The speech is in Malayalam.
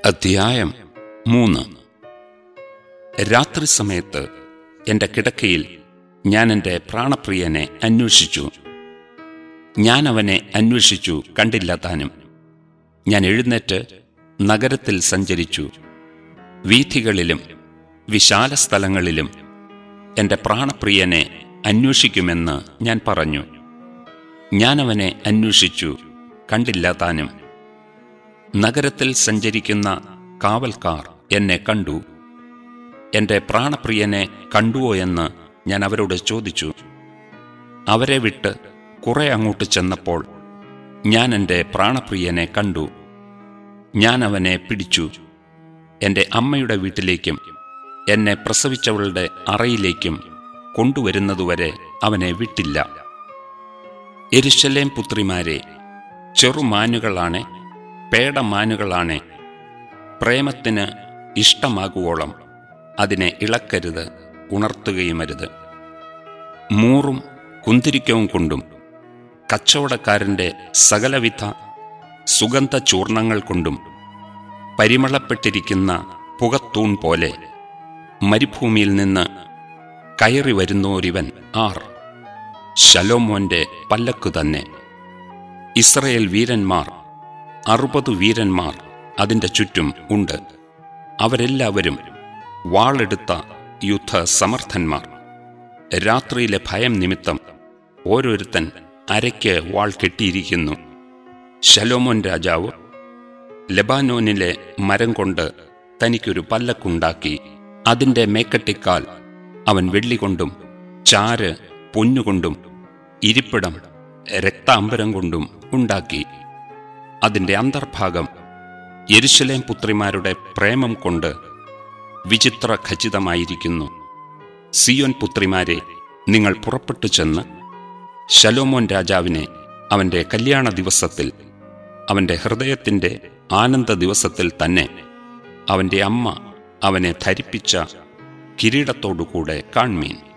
അധ്യായം മൂന്ന് രാത്രി സമയത്ത് എന്റെ കിടക്കയിൽ ഞാൻ എന്റെ പ്രാണപ്രിയനെ അന്വേഷിച്ചു ഞാൻ അവനെ അന്വേഷിച്ചു കണ്ടില്ല താനും ഞാൻ എഴുന്നേറ്റ് നഗരത്തിൽ സഞ്ചരിച്ചു വീഥികളിലും വിശാല സ്ഥലങ്ങളിലും എന്റെ പ്രാണപ്രിയനെ അന്വേഷിക്കുമെന്ന് ഞാൻ പറഞ്ഞു ഞാൻ അവനെ അന്വേഷിച്ചു കണ്ടില്ല താനും നഗരത്തിൽ സഞ്ചരിക്കുന്ന കാവൽക്കാർ എന്നെ കണ്ടു എന്റെ പ്രാണപ്രിയനെ കണ്ടുവോ എന്ന് ഞാൻ അവരോട് ചോദിച്ചു അവരെ വിട്ട് കുറെ അങ്ങോട്ട് ചെന്നപ്പോൾ ഞാൻ എന്റെ പ്രാണപ്രിയനെ കണ്ടു ഞാൻ അവനെ പിടിച്ചു എന്റെ അമ്മയുടെ വീട്ടിലേക്കും എന്നെ പ്രസവിച്ചവളുടെ അറയിലേക്കും കൊണ്ടുവരുന്നതുവരെ അവനെ വിട്ടില്ല എരുശലേം പുത്രിമാരെ ചെറുമാനുകളാണ് പേടമാനുകളാണ് പ്രേമത്തിന് ഇഷ്ടമാകുവോളം അതിനെ ഇളക്കരുത് ഉണർത്തുകയുമരുത് മൂറും കുന്തിരിക്കവും കൊണ്ടും കച്ചവടക്കാരന്റെ സകലവിധ സുഗന്ധ ചൂർണങ്ങൾ കൊണ്ടും പരിമളപ്പെട്ടിരിക്കുന്ന പുകത്തൂൺ പോലെ മരുഭൂമിയിൽ നിന്ന് കയറി വരുന്നോരിവൻ ആർ ശലോമോന്റെ പല്ലക്കു തന്നെ ഇസ്രയേൽ വീരന്മാർ അറുപത് വീരന്മാർ അതിന്റെ ചുറ്റും ഉണ്ട് അവരെല്ലാവരും വാളെടുത്ത യുദ്ധ സമർത്ഥന്മാർ രാത്രിയിലെ ഭയം നിമിത്തം ഓരോരുത്തൻ അരയ്ക്ക് വാൾ കെട്ടിയിരിക്കുന്നു ശലോമോൻ രാജാവ് ലെബാനോനിലെ മരം കൊണ്ട് തനിക്കൊരു പല്ലക്കുണ്ടാക്കി അതിന്റെ മേക്കട്ടിക്കാൽ അവൻ വെള്ളികൊണ്ടും ചാര് പൊന്നുകൊണ്ടും ഇരിപ്പിടം രക്താംബരം കൊണ്ടും ഉണ്ടാക്കി അതിന്റെ അന്തർഭാഗം യെരുശലേം പുത്രിമാരുടെ പ്രേമം കൊണ്ട് വിചിത്ര ഖചിതമായിരിക്കുന്നു സിയോൻ പുത്രിമാരെ നിങ്ങൾ പുറപ്പെട്ടു ചെന്ന് ശലോമോൻ രാജാവിനെ അവന്റെ കല്യാണ ദിവസത്തിൽ അവന്റെ ഹൃദയത്തിന്റെ ആനന്ദ ദിവസത്തിൽ തന്നെ അവന്റെ അമ്മ അവനെ ധരിപ്പിച്ച കിരീടത്തോടുകൂടെ കാൺമീൻ